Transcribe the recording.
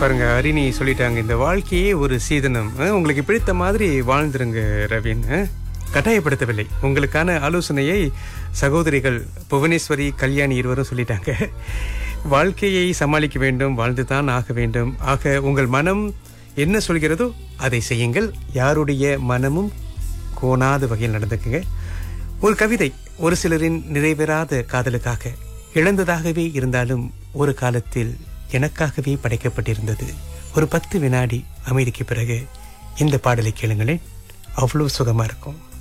பாருங்க அரிணி சொல்லிட்டாங்க இந்த வாழ்க்கையே ஒரு சீதனம் அஹ், உங்களுக்கு பிடித்த மாதிரி வாழ்ந்துருங்க ரவீன் அஹ். கட்டாயப்படுத்தவில்லை உங்களுக்கான ஆலோசனையை சகோதரிகள் புவனேஸ்வரி கல்யாணி இருவரும் சொல்லிட்டாங்க வாழ்க்கையை சமாளிக்க வேண்டும் வாழ்ந்துதான் ஆக வேண்டும் ஆக உங்கள் மனம் என்ன சொல்கிறதோ அதை செய்யுங்கள் யாருடைய மனமும் கோணாத வகையில் நடந்துக்குங்க ஒரு கவிதை ஒரு சிலரின் நிறைவேறாத காதலுக்காக இழந்ததாகவே இருந்தாலும் ஒரு காலத்தில் எனக்காகவே படைக்கப்பட்டிருந்தது ஒரு பத்து வினாடி அமைதிக்கு பிறகு இந்த பாடலை கேளுங்களேன் அவ்வளோ சுகமா இருக்கும்